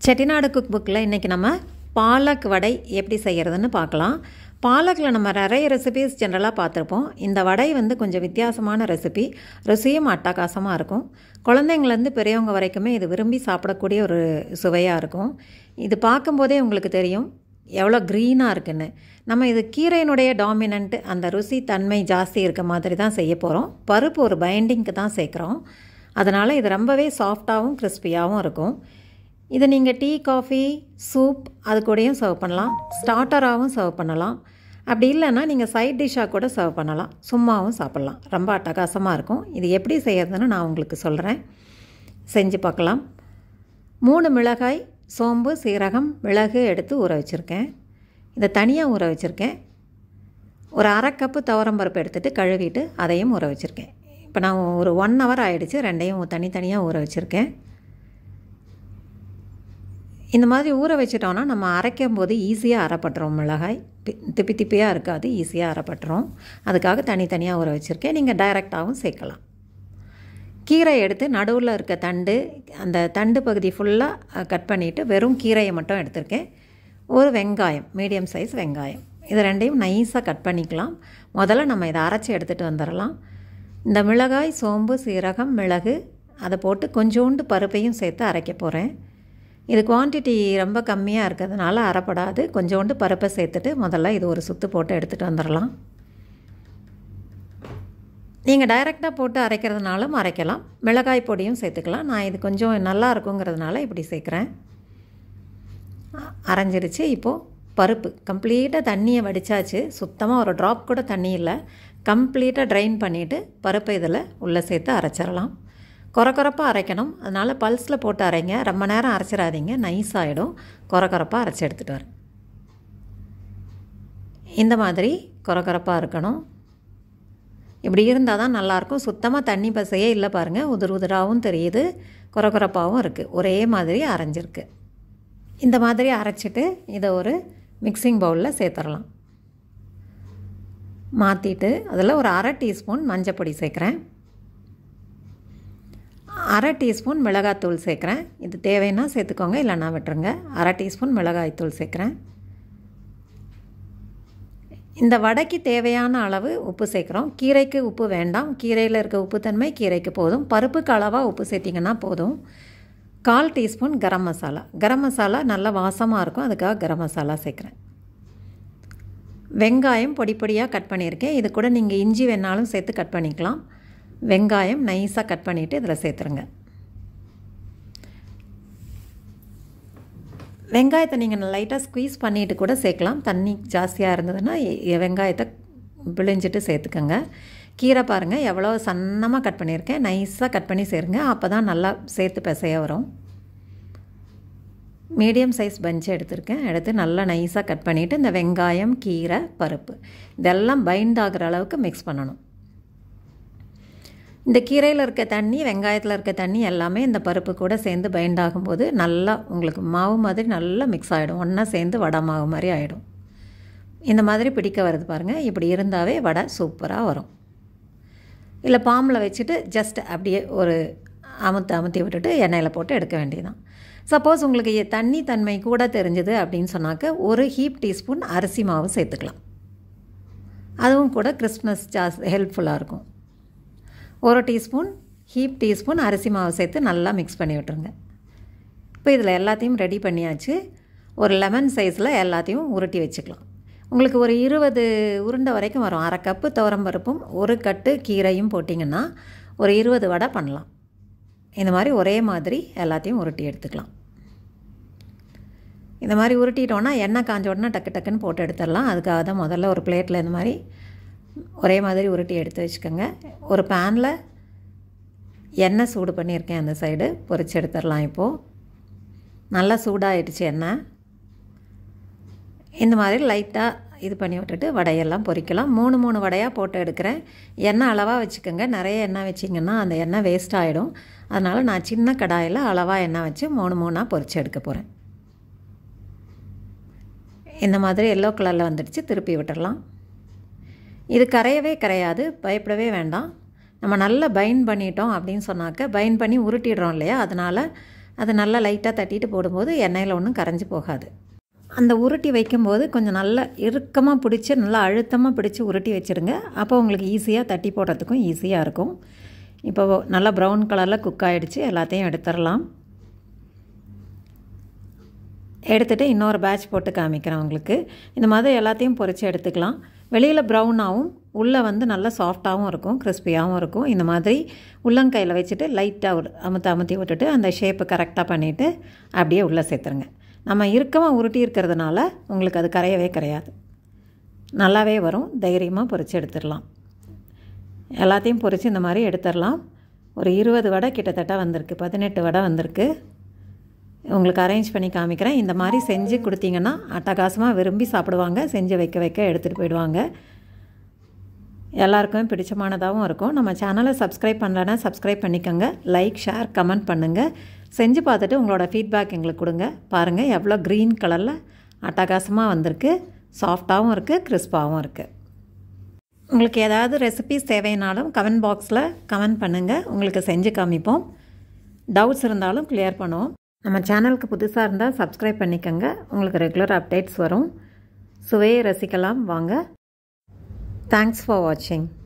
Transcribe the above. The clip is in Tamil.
செட்டிநாடு குக் புக்கில் இன்றைக்கி நம்ம பாலக் வடை எப்படி செய்கிறதுன்னு பார்க்கலாம் பாலக்கில் நம்ம நிறைய ரெசிபீஸ் ஜென்ரலாக பார்த்துருப்போம் இந்த வடை வந்து கொஞ்சம் வித்தியாசமான ரெசிபி ருசியும் அட்டகாசமாக இருக்கும் குழந்தைங்கள்லேருந்து பெரியவங்க வரைக்குமே இது விரும்பி சாப்பிடக்கூடிய ஒரு சுவையாக இருக்கும் இது பார்க்கும்போதே உங்களுக்கு தெரியும் எவ்வளோ க்ரீனாக இருக்குன்னு நம்ம இது கீரையினுடைய டாமினன்ட் அந்த ருசி தன்மை ஜாஸ்தி இருக்க மாதிரி தான் செய்ய போகிறோம் பருப்பு ஒரு பைண்டிங்க்கு தான் சேர்க்குறோம் அதனால் இது ரொம்பவே சாஃப்டாகவும் கிறிஸ்பியாகவும் இருக்கும் இதை நீங்கள் டீ காஃபி சூப் அது கூடயும் சர்வ் பண்ணலாம் ஸ்டார்டராகவும் சர்வ் பண்ணலாம் அப்படி இல்லைன்னா நீங்கள் சைட் டிஷ்ஷாக கூட சர்வ் பண்ணலாம் சும்மாவும் சாப்பிட்லாம் ரொம்ப அட்டகாசமாக இருக்கும் இது எப்படி செய்யறதுன்னு நான் உங்களுக்கு சொல்கிறேன் செஞ்சு பார்க்கலாம் மூணு மிளகாய் சோம்பு சீரகம் மிளகு எடுத்து ஊற வச்சுருக்கேன் இதை தனியாக ஊற வச்சுருக்கேன் ஒரு அரை கப்பு துவரம்பருப்பு எடுத்துகிட்டு கழுவிட்டு அதையும் ஊற வச்சுருக்கேன் இப்போ நான் ஒரு ஒன் ஹவர் ஆகிடுச்சு ரெண்டையும் தனித்தனியாக ஊற வச்சுருக்கேன் இந்த மாதிரி ஊற வச்சிட்டோன்னா நம்ம அரைக்கும் போது ஈஸியாக அரைப்பட்டுரும் மிளகாய் திப்பி திப்பியாக இருக்காது ஈஸியாக அரைப்பட்டுரும் அதுக்காக தனித்தனியாக ஊற வச்சுருக்கேன் நீங்கள் டைரெக்டாகவும் சேர்க்கலாம் கீரை எடுத்து நடுவில் இருக்க தண்டு அந்த தண்டு பகுதி ஃபுல்லாக கட் பண்ணிவிட்டு வெறும் கீரையை மட்டும் எடுத்திருக்கேன் ஒரு வெங்காயம் மீடியம் சைஸ் வெங்காயம் இது ரெண்டையும் நைஸாக கட் பண்ணிக்கலாம் முதல்ல நம்ம இதை அரைச்சி எடுத்துகிட்டு வந்துடலாம் இந்த மிளகாய் சோம்பு சீரகம் மிளகு அதை போட்டு கொஞ்சோண்டு பருப்பையும் சேர்த்து அரைக்க போகிறேன் இது குவான்டிட்டி ரொம்ப கம்மியாக இருக்கிறதுனால அரைப்படாது கொஞ்சோண்டு பருப்பை சேர்த்துட்டு முதல்ல இது ஒரு சுற்று போட்டு எடுத்துகிட்டு வந்துடலாம் நீங்கள் டைரெக்டாக போட்டு அரைக்கிறதுனாலும் அரைக்கலாம் மிளகாய் பொடியும் சேர்த்துக்கலாம் நான் இது கொஞ்சம் நல்லா இருக்குங்கிறதுனால இப்படி சேர்க்குறேன் அரைஞ்சிருச்சு இப்போது பருப்பு கம்ப்ளீட்டாக தண்ணியை வடித்தாச்சு சுத்தமாக ஒரு ட்ராப் கூட தண்ணி இல்லை கம்ப்ளீட்டாக ட்ரைன் பண்ணிவிட்டு பருப்பை இதில் உள்ளே சேர்த்து அரைச்சிடலாம் குறக்குறப்பாக அரைக்கணும் அதனால் பல்ஸில் போட்டு அரைங்க ரொம்ப நேரம் அரைச்சிடாதீங்க நைஸ் ஆகிடும் குறக்குறப்பாக அரைச்சி எடுத்துகிட்டு வரேன் இந்த மாதிரி குறக்குறப்பாக இருக்கணும் இப்படி இருந்தால் தான் நல்லாயிருக்கும் சுத்தமாக தண்ணி பசையே இல்லை பாருங்கள் உதிர் உதிராகவும் தெரியுது குறக்குறப்பாகவும் இருக்குது ஒரே மாதிரி அரைஞ்சிருக்கு இந்த மாதிரி அரைச்சிட்டு இதை ஒரு மிக்சிங் பவுலில் சேர்த்துடலாம் மாற்றிட்டு அதில் ஒரு அரை டீஸ்பூன் மஞ்சப்பொடி சேர்க்குறேன் அரை டீஸ்பூன் மிளகாத்தூள் சேர்க்குறேன் இது தேவைன்னா சேர்த்துக்கோங்க இல்லைன்னா விட்டுருங்க அரை டீஸ்பூன் மிளகாய்த்தூள் சேர்க்குறேன் இந்த வடைக்கு தேவையான அளவு உப்பு சேர்க்குறோம் கீரைக்கு உப்பு வேண்டாம் கீரையில் இருக்க உப்புத்தன்மை கீரைக்கு போதும் பருப்புக்கு அளவாக உப்பு சேர்த்திங்கன்னா போதும் கால் டீஸ்பூன் கரம் மசாலா கரம் மசாலா நல்லா வாசமாக இருக்கும் அதுக்காக கரம் மசாலா சேர்க்குறேன் வெங்காயம் பொடி பொடியாக கட் பண்ணியிருக்கேன் இது கூட நீங்கள் இஞ்சி வேணாலும் சேர்த்து கட் பண்ணிக்கலாம் வெங்காயம் நைஸாக கட் பண்ணிவிட்டு இதில் சேர்த்துருங்க வெங்காயத்தை நீங்கள் லைட்டாக ஸ்க்வீஸ் பண்ணிவிட்டு கூட சேர்க்கலாம் தண்ணி ஜாஸ்தியாக இருந்ததுன்னா வெங்காயத்தை பிழிஞ்சிட்டு சேர்த்துக்கோங்க கீரை பாருங்கள் எவ்வளோ சன்னமாக கட் பண்ணியிருக்கேன் நைஸாக கட் பண்ணி சேருங்க அப்போ தான் நல்லா சேர்த்து பிசைய வரும் மீடியம் சைஸ் பஞ்சு எடுத்திருக்கேன் எடுத்து நல்லா நைஸாக கட் பண்ணிவிட்டு இந்த வெங்காயம் கீரை பருப்பு இதெல்லாம் பைண்ட் ஆகிற அளவுக்கு மிக்ஸ் பண்ணணும் இந்த கீரையில் இருக்க தண்ணி வெங்காயத்தில் இருக்க தண்ணி எல்லாமே இந்த பருப்பு கூட சேர்ந்து பைண்ட் ஆகும்போது நல்லா உங்களுக்கு மாவு மாதிரி நல்லா மிக்ஸ் ஆகிடும் ஒன்றா சேர்ந்து வடை மாவு மாதிரி ஆகிடும் இந்த மாதிரி பிடிக்க வருது பாருங்கள் இப்படி இருந்தாவே வடை சூப்பராக வரும் இல்லை பாம்பில் வச்சுட்டு ஜஸ்ட் அப்படியே ஒரு அமுத்து அமுத்தி விட்டுட்டு எண்ணெயில் போட்டு எடுக்க வேண்டியதுதான் சப்போஸ் உங்களுக்கு தண்ணி தன்மை கூட தெரிஞ்சுது அப்படின்னு சொன்னாக்க ஒரு ஹீப் டீஸ்பூன் அரிசி மாவு சேர்த்துக்கலாம் அதுவும் கூட கிறிஸ்மஸ் ஜாஸ் ஹெல்ப்ஃபுல்லாக இருக்கும் ஒரு டீஸ்பூன் ஹீப் டீஸ்பூன் அரிசி மாவு சேர்த்து நல்லா மிக்ஸ் பண்ணி விட்டுருங்க இப்போ இதில் எல்லாத்தையும் ரெடி பண்ணியாச்சு ஒரு லெமன் சைஸில் எல்லாத்தையும் உருட்டி வச்சுக்கலாம் உங்களுக்கு ஒரு இருபது உருண்டை வரைக்கும் வரும் அரை கப்பு துவரம்பருப்பும் ஒரு கட்டு கீரையும் போட்டிங்கன்னா ஒரு இருபது வடை பண்ணலாம் இந்த மாதிரி ஒரே மாதிரி எல்லாத்தையும் உருட்டி எடுத்துக்கலாம் இந்த மாதிரி உருட்டிட்டோன்னா எண்ணெய் காஞ்ச உடனே டக்கு டக்குன்னு போட்டு எடுத்துடலாம் அதுக்காக தான் முதல்ல ஒரு பிளேட்டில் இந்த மாதிரி ஒரே மாதிரி உருட்டி எடுத்து வச்சுக்கோங்க ஒரு பேனில் எண்ணெய் சூடு பண்ணியிருக்கேன் அந்த சைடு பொரிச்சு எடுத்துடலாம் இப்போது நல்லா சூடாகிடுச்சு எண்ணெய் இந்த மாதிரி லைட்டாக இது பண்ணி விட்டுட்டு வடையெல்லாம் பொரிக்கலாம் மூணு மூணு வடையாக போட்டு எடுக்கிறேன் எண்ணெய் அளவாக வச்சுக்கோங்க நிறைய எண்ணெய் வச்சிங்கன்னா அந்த எண்ணெய் வேஸ்ட் ஆகிடும் அதனால் நான் சின்ன கடாயில் அளவாக எண்ணெய் வச்சு மூணு மூணாக பொரிச்சு எடுக்க போகிறேன் இந்த மாதிரி எல்லோ கலரில் வந்துடுச்சு திருப்பி விட்டுடலாம் இது கரையவே கரையாது பயப்படவே வேண்டாம் நம்ம நல்லா பைண்ட் பண்ணிட்டோம் அப்படின்னு சொன்னாக்க பைண்ட் பண்ணி உருட்டிடுறோம் இல்லையா அதனால் அது நல்லா லைட்டாக தட்டிட்டு போடும்போது எண்ணெயில் ஒன்றும் கரைஞ்சி போகாது அந்த உருட்டி வைக்கும்போது கொஞ்சம் நல்லா இறுக்கமாக பிடிச்சி நல்லா அழுத்தமாக பிடிச்சி உருட்டி வச்சுருங்க அப்போ உங்களுக்கு ஈஸியாக தட்டி போடுறதுக்கும் ஈஸியாக இருக்கும் இப்போ நல்லா ப்ரௌன் கலரில் குக் ஆகிடுச்சு எல்லாத்தையும் எடுத்துடலாம் எடுத்துகிட்டு இன்னொரு பேட்ச் போட்டு காமிக்கிறேன் உங்களுக்கு இந்த மாதிரி எல்லாத்தையும் பொறிச்சு எடுத்துக்கலாம் வெளியில் ப்ரௌனாகவும் உள்ளே வந்து நல்லா சாஃப்டாகவும் இருக்கும் கிறிஸ்பியாகவும் இருக்கும் இந்த மாதிரி உள்ளங்கையில் வச்சுட்டு லைட்டாக ஒரு அமுத்தி அமுத்தி விட்டுட்டு அந்த ஷேப்பு கரெக்டாக பண்ணிவிட்டு அப்படியே உள்ளே சேர்த்துருங்க நம்ம இறுக்கமாக உருட்டி இருக்கிறதுனால உங்களுக்கு அது கரையவே கரையாது நல்லாவே வரும் தைரியமாக பொறிச்சு எடுத்துடலாம் எல்லாத்தையும் பொறிச்சு இந்த மாதிரி எடுத்துடலாம் ஒரு இருபது வடை கிட்டத்தட்ட வந்திருக்கு பதினெட்டு வடை வந்திருக்கு உங்களுக்கு அரேஞ்ச் பண்ணி காமிக்கிறேன் இந்த மாதிரி செஞ்சு கொடுத்தீங்கன்னா அட்டகாசமாக விரும்பி சாப்பிடுவாங்க செஞ்சு வைக்க வைக்க எடுத்துகிட்டு போயிடுவாங்க எல்லாருக்குமே பிடிச்சமானதாகவும் இருக்கும் நம்ம சேனலை சப்ஸ்கிரைப் பண்ணலன்னா சப்ஸ்கிரைப் பண்ணிக்கோங்க லைக் ஷேர் கமெண்ட் பண்ணுங்கள் செஞ்சு பார்த்துட்டு உங்களோட ஃபீட்பேக் எங்களுக்கு கொடுங்க பாருங்கள் எவ்வளோ க்ரீன் கலரில் அட்டகாசமாக வந்திருக்கு சாஃப்டாகவும் இருக்குது கிறிஸ்பாகவும் இருக்குது உங்களுக்கு ஏதாவது ரெசிபிஸ் தேவைனாலும் கமெண்ட் பாக்ஸில் கமெண்ட் பண்ணுங்கள் உங்களுக்கு செஞ்சு காமிப்போம் டவுட்ஸ் இருந்தாலும் கிளியர் பண்ணுவோம் நம்ம சேனலுக்கு புதுசாக இருந்தால் சப்ஸ்கிரைப் பண்ணிக்கோங்க உங்களுக்கு ரெகுலர் அப்டேட்ஸ் வரும் சுவையை ரசிக்கலாம் வாங்க தேங்க்ஸ் ஃபார் வாட்சிங்